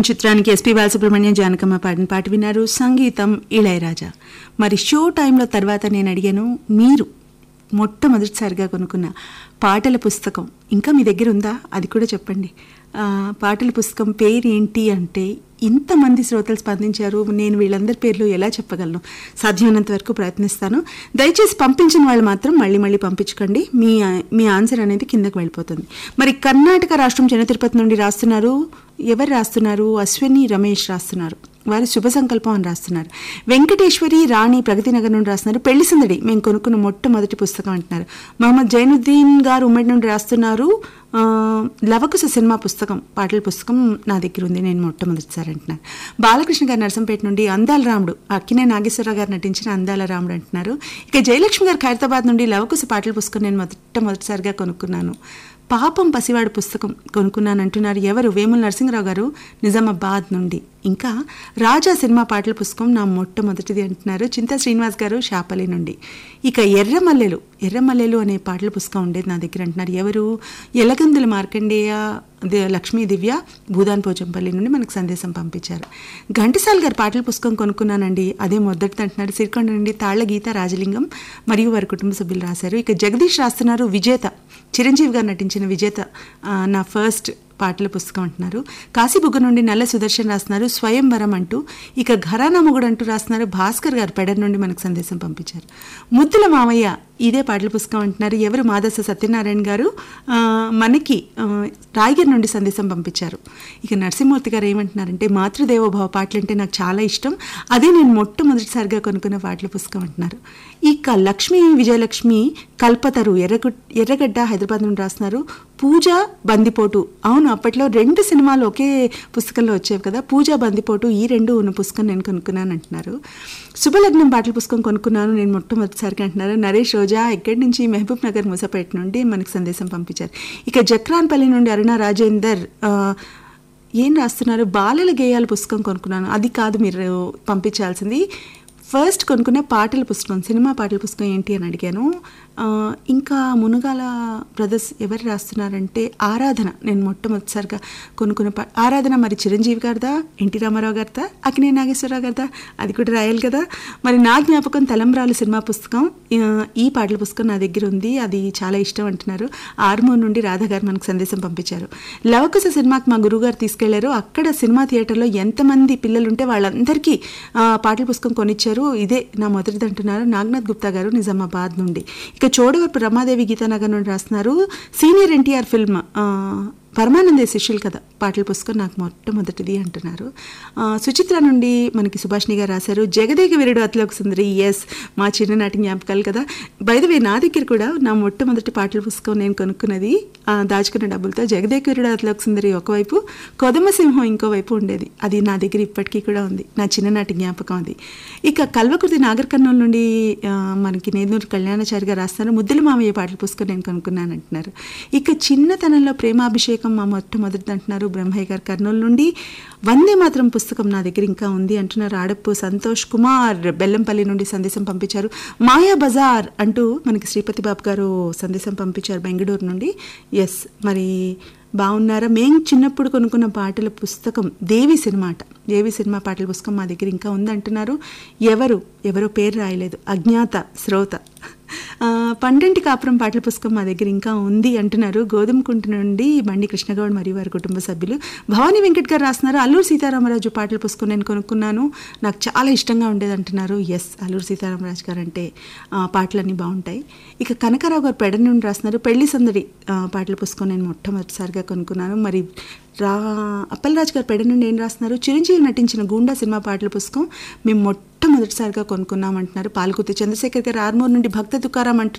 champion చిత్రానికి SP Balasubrahmanyam Janakamma పాడిన పాట విన్నారు సంగీతం ఇళయరాజా మరి షో టైంలో తర్వాత నేను అడిగాను మీరు మొట్టమొదటిసారిగా కొనుక్కున్న పాటల పుస్తకం ఇంకా మీ దగ్గర ఉందా అది కూడా చెప్పండి ఆ, పాటల పుస్తకం పేరు ఏంటి అంటే ఇంతమంది శ్రోతలు స్పందించారు నేను వీళ్ళందరి పేర్లు ఎలా చెప్పగలను సాధ్యమైనంత వరకు ప్రయత్నిస్తాను దయచేసి పంపించిన వాళ్ళు మాత్రం మళ్ళీ మళ్ళీ పంపించకండి మీ మీ ఆన్సర్ అనేది కిందకి వెళ్ళిపోతుంది మరి కర్ణాటక రాష్ట్రం జన తిరుపతి నుండి రాస్తున్నారు ఎవరు రాస్తున్నారు అశ్విని రమేష్ రాస్తున్నారు వారు శుభ సంకల్పం అని రాస్తున్నారు వెంకటేశ్వరి రాణి ప్రగతి నగర్ నుండి రాస్తున్నారు పెళ్లి సందడి మేము కొనుక్కున్న మొట్టమొదటి పుస్తకం అంటున్నారు మహమ్మద్ జైనుద్దీన్ గారు ఉమ్మడి నుండి రాస్తున్నారు ఆ, లవకుశ సినిమా పుస్తకం పాటల పుస్తకం నా దగ్గర ఉంది నేను మొట్టమొదటిసారి అంటున్నారు బాలకృష్ణ గారు నరసంపేట నుండి అందాల రాముడు అక్కినే నాగేశ్వరరావు గారు నటించిన అందాల రాముడు అంటున్నారు ఇక జయలక్ష్మి గారు ఖైరతాబాద్ నుండి లవకుశ పాటల పుస్తకం నేను మొట్టమొదటిసారిగా కొనుక్కున్నాను పాపం పసివాడు పుస్తకం కొనుక్కున్నాను అంటున్నారు ఎవరు వేముల నరసింహరావు గారు నిజామాబాద్ నుండి ఇంకా రాజా సినిమా పాటల పుస్తకం నా మొట్టమొదటిది అంటున్నారు చింతా శ్రీనివాస్ గారు షాపలి నుండి ఇక ఎర్రమల్లెలు ఎర్రమల్లెలు అనే పాటల పుస్తకం ఉండేది నా దగ్గర అంటున్నారు ఎవరు ఎలగందుల మార్కండేయ ది- లక్ష్మీ దివ్య భూదాన్ పోచంపల్లి నుండి మనకు సందేశం పంపించారు ఘంటసాల్ గారి పాటల పుస్తకం కొనుక్కున్నానండి అదే మొదటిది అంటున్నారు సిరికొండ నుండి తాళ్ల గీత రాజలింగం మరియు వారి కుటుంబ సభ్యులు రాశారు ఇక జగదీష్ రాస్తున్నారు విజేత చిరంజీవి గారు నటించిన విజేత ఆ, నా ఫస్ట్ పాటల పుస్తకం అంటున్నారు కాశీబుగ్గ నుండి నల్ల సుదర్శన్ రాస్తున్నారు స్వయంవరం అంటూ ఇక ఘరానా మొగుడు అంటూ రాస్తున్నారు భాస్కర్ గారు పెడర్ నుండి మనకు సందేశం పంపించారు ముద్దుల మామయ్య ఇదే పాటల పుస్తకం అంటున్నారు ఎవరు మాదస సత్యనారాయణ గారు ఆ, మనకి ఆ, రాయగిరి నుండి సందేశం పంపించారు ఇక నరసింహమూర్తి గారు ఏమంటున్నారంటే మాతృదేవోభావ పాటలు అంటే నాకు చాలా ఇష్టం అదే నేను మొట్టమొదటిసారిగా కొనుక్కున్న పాటల పుస్తకం అంటున్నారు ఇక లక్ష్మీ విజయలక్ష్మి కల్పతరు ఎర్రగు ఎర్రగడ్డ హైదరాబాద్ నుండి రాస్తున్నారు పూజ బందిపోటు అవును అప్పట్లో రెండు సినిమాలు ఒకే పుస్తకంలో వచ్చేవి కదా పూజ బందిపోటు ఈ రెండు ఉన్న పుస్తకం నేను కొనుక్కున్నాను అంటున్నారు శుభలగ్నం పాటల పుస్తకం కొనుక్కున్నాను నేను మొట్టమొదటిసారిగా అంటున్నారు నరేష్ రోజా ఎక్కడి నుంచి మహబూబ్ నగర్ ముసపేట నుండి మనకు సందేశం పంపించారు ఇక జక్రాన్పల్లి నుండి అరుణ రాజేందర్ ఆ, ఏం రాస్తున్నారు బాలల గేయాల పుస్తకం కొనుక్కున్నాను అది కాదు మీరు పంపించాల్సింది ఫస్ట్ కొనుక్కున్న పాటల పుస్తకం సినిమా పాటల పుస్తకం ఏంటి అని అడిగాను ఆ, ఇంకా మునుగాల బ్రదర్స్ ఎవరు రాస్తున్నారంటే ఆరాధన నేను మొట్టమొదటిసారిగా కొనుక్కున్న పా ఆరాధన మరి చిరంజీవి గారిదా ఎన్టీ రామారావు గారిదా అక్కినే నాగేశ్వరరావు గారిదా అది కూడా రాయాలి కదా మరి నా జ్ఞాపకం తలంబ్రాలు సినిమా పుస్తకం ఆ, ఈ పాటల పుస్తకం నా దగ్గర ఉంది అది చాలా ఇష్టం అంటున్నారు ఆర్మూర్ నుండి రాధా గారు మనకు సందేశం పంపించారు లవకుశ సినిమాకి మా గురువుగారు తీసుకెళ్లారు అక్కడ సినిమా థియేటర్లో ఎంతమంది పిల్లలు ఉంటే వాళ్ళందరికీ ఆ, పాటల పుస్తకం కొనిచ్చారు ఇదే నా మొదటిది అంటున్నారు నాగనాథ్ గుప్తా గారు నిజామాబాద్ నుండి ఇక చోడవరపు రమాదేవి గీతానగర్ నుండి రాస్తున్నారు సీనియర్ ఎన్టీఆర్ ఫిల్మ్ ఆ, పరమానందే శిష్యులు కదా పాటల పుస్తకం నాకు మొట్టమొదటిది అంటున్నారు ఆ, సుచిత్ర నుండి మనకి సుభాష్ని గారు రాశారు జగదేక వీరుడు అతిలోక సుందరి ఎస్ మా చిన్ననాటి జ్ఞాపకాలు కదా బైదవే నా దగ్గర కూడా నా మొట్టమొదటి పాటల పుస్తకం నేను కొనుక్కున్నది ఆ, దాచుకున్న డబ్బులతో జగదేక వీరుడు అతిలోక సుందరి ఒకవైపు కొదమ సింహం ఇంకోవైపు ఉండేది అది నా దగ్గర ఇప్పటికీ కూడా ఉంది నా చిన్ననాటి జ్ఞాపకం అది ఇక కల్వకుర్తి నాగర్ కర్నూలు నుండి ఆ, మనకి నేదూరు కళ్యాణాచారి గారు రాస్తున్నారు ముద్దుల మామయ్య పాటల పుస్తకం నేను కొనుక్కున్నాను అంటున్నారు ఇక చిన్నతనంలో ప్రేమాభిషేకం మా మొట్టమొదటి అంటున్నారు బ్రహ్మయ్య గారు కర్నూలు నుండి వందే మాత్రం పుస్తకం నా దగ్గర ఇంకా ఉంది అంటున్నారు ఆడప్పు సంతోష్ కుమార్ బెల్లంపల్లి నుండి సందేశం పంపించారు మాయా బజార్ అంటూ మనకి శ్రీపతి బాబు గారు సందేశం పంపించారు బెంగళూరు నుండి ఎస్ మరి బాగున్నారా మేం చిన్నప్పుడు కొనుక్కున్న పాటల పుస్తకం దేవి సినిమా అట దేవి సినిమా పాటల పుస్తకం మా దగ్గర ఇంకా ఉందంటున్నారు ఎవరు ఎవరో పేరు రాయలేదు అజ్ఞాత శ్రోత ఆ, పండంటి కాపురం పాటల పుస్తకం మా దగ్గర ఇంకా ఉంది అంటున్నారు గోధుమకుంట నుండి బండి కృష్ణగౌడ్ మరియు వారి కుటుంబ సభ్యులు భవానీ వెంకట్ గారు రాస్తున్నారు అల్లూరు సీతారామరాజు పాటల పుస్తకం నేను కొనుక్కున్నాను నాకు చాలా ఇష్టంగా ఉండేది అంటున్నారు ఎస్ అల్లూరు సీతారామరాజు గారు అంటే ఆ, పాటలన్నీ బాగుంటాయి ఇక కనకారావు గారు పెడ నుండి రాస్తున్నారు పెళ్లి సందడి ఆ, పాటల పుస్తకం నేను మొట్టమొదటిసారిగా కొనుక్కున్నాను మరి రా అప్పలరాజు గారు పెడ నుండి ఏం రాస్తున్నారు చిరంజీవి నటించిన గూండా సినిమా పాటల పుస్తకం మేము మొట్టమొదటిసారిగా కొనుక్కున్నామంటున్నారు పాల్కుర్తి చంద్రశేఖర్ గారు ఆర్మూర్ నుండి భక్త తుకారాం అంటున్నారు